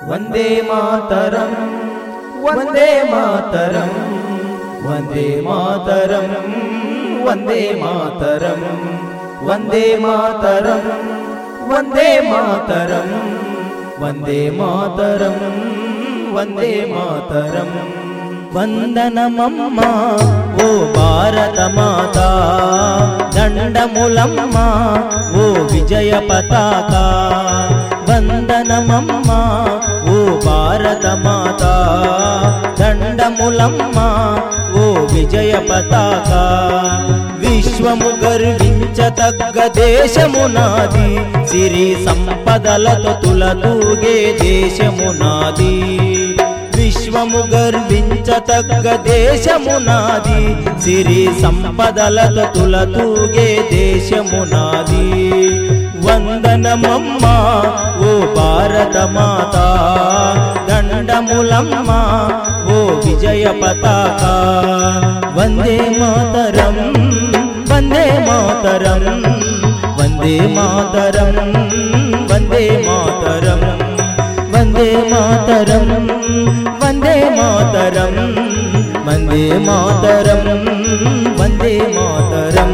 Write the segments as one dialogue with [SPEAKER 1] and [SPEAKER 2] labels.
[SPEAKER 1] వందే మాతరం వందే మాతరం వందే మాతరం వందే మాతరం వందే మాతరం వందే మాతరం వందే మాతరం వందే మాతరం వందనమమ్మ ఓ భారత మాత దండములమ్మ ఓ విజయ పతాక వందనమమ్మ ఓ భారత మాత దండములమ్మ ఓ విజయ పతాక విశ్వము గర్వించతగ్గ దేశము నాది సిరి సంపదలతో తులతూగే దేశము నాది విశ్వము గర్వించతగ్గ దేశము నాది సిరి సంపదలతో తులతూగే దేశము నాది వందనమమ్మ ఓ భారత మాత దండములమ్మ ఓ విజయ పతాక వందే మాతరం వందే మాతరం వందే మాతరం వందే మాతరం వందే మాతరం వందే మాతరం వందే మాతరం వందే మాతరం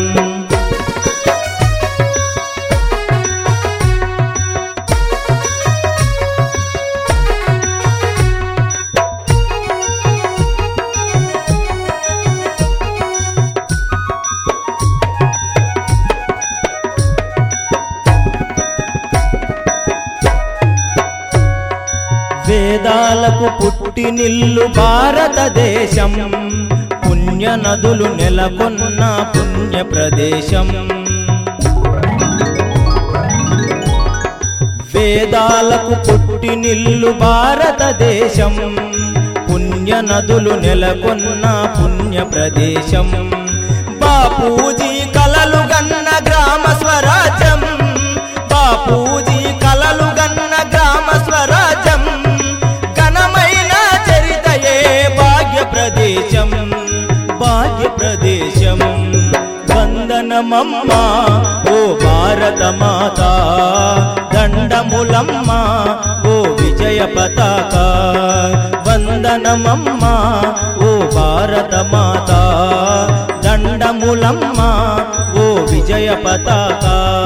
[SPEAKER 1] వేదాలకు పుట్టినిల్లు భారతదేశం పుణ్య నదులు నెలకొన్న పుణ్య ప్రదేశం వేదాలకు పుట్టినిల్లు భారతదేశం పుణ్య నదులు నెలకొన్న పుణ్య ప్రదేశం బాపూజీ కలలు గన్న గ్రామ స్వరాజ్యం బాపూజీ కలలు గన్న గ్రామ స్వరాజ్యం ఘనమైన చరితయే భాగ్య ప్రదేశం భాగ్య ప్రదేశం వందనమమ్మ ఓ భారత మాత దండములమ్మ ఓ విజయ పతాక వందనమమ్మ ఓ భారత మాత దండములమ్మ ఓ విజయ పతాక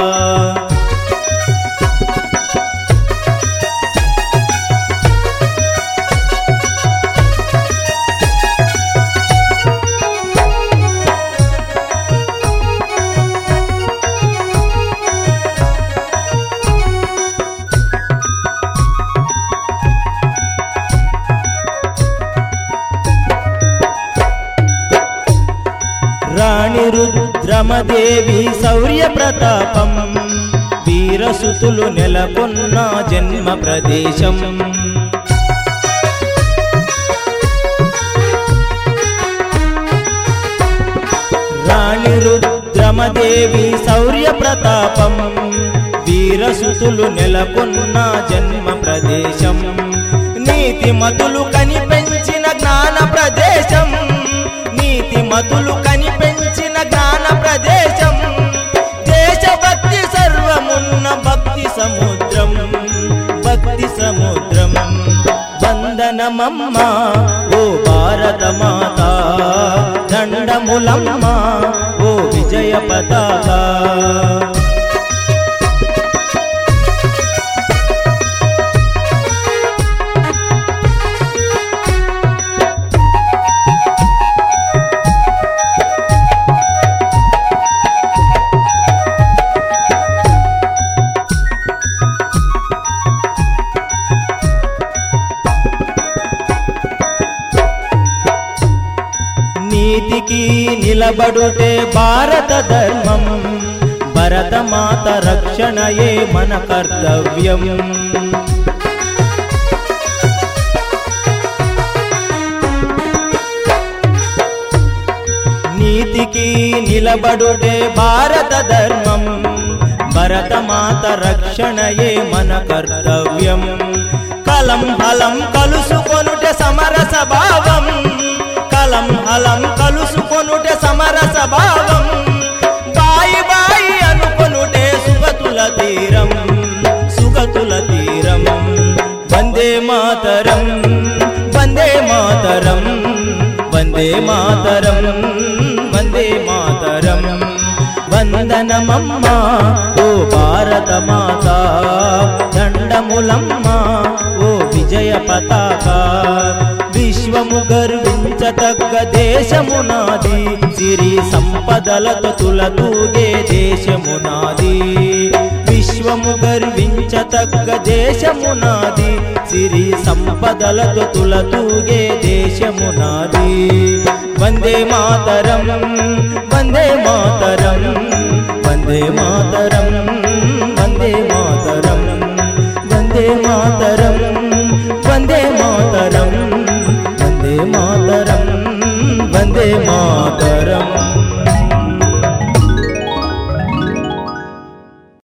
[SPEAKER 1] రాణి రుద్రమదేవి శౌర్య ప్రతాపం వీరసుతులు నెలకొన్న జన్మ ప్రదేశం రాణి రుద్రమదేవి శౌర్య ప్రతాపం వీరసుతులు నెలకొన్న జన్మ ప్రదేశం నీతిమతులు కనిపెంచిన జ్ఞాన ప్రదేశం నీతిమతులు కనిపెంచిన జ్ఞాన ప్రదేశం దేశభక్తి సర్వమున్న భక్తి సముద్రం భక్తి సముద్రం వందనమమ్మ ఓ భారత మాత దండములమ్మ ఓ విజయ పతాక నీతికి నిలబడుటే భారత ధర్మం భరతమాత రక్షణయే మన కర్తవ్యం నీతికి నిలబడుటే భారత ధర్మం భరతమాత రక్షణయే మన కర్తవ్యం కలం హలం కలుసుకొనుట సమరస భావం కలం హలం కలుసుకొనుట సమరస భావం బాయి బాయి అనుకొనుటే సుగతుల తీరం సుగతుల తీరం వందే మాతరం వందే మాతరం వందే మాతరం వందే మాతరం వందనమమ్మ ఓ భారత మాత దండములమ్మ ఓ విజయ పతాక విశ్వము గర్వించతగ్గ దేశము నాది సిరి సంపదలతో తులతూగే దేశము నాది విశ్వము గర్వించతగ్గ దేశము నాది సిరి సంపదలతో తులతూగే దేశము నాది వందే మాతరం వందే మాతరం వందే మాతరం